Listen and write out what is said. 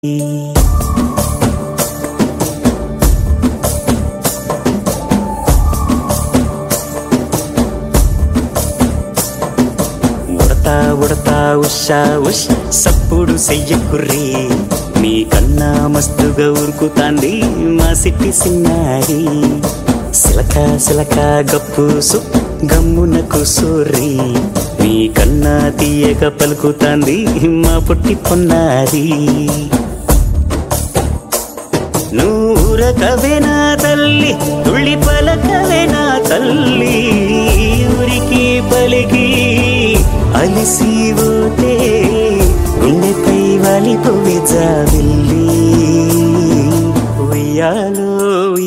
ఉడతా ఉడతా ఉషా ఉష్ సప్పుడు చెయ్యకుర్రి మీ కన్నా మస్తుగా ఉరుకుతాంది మా సిట్టి సిన్నారి సిలక సిలక గప్పు సు గమ్మున కూసూరి మీ కన్నా తీయక పలుకుతాంది మా పుట్టి పొన్నారి నూరకవేనా తల్లి తుళ్ళి పలకవేనా తల్లి ఊరికి పలికి అలిసి పోతే గుండెపై వాలిపోవే జావిల్లి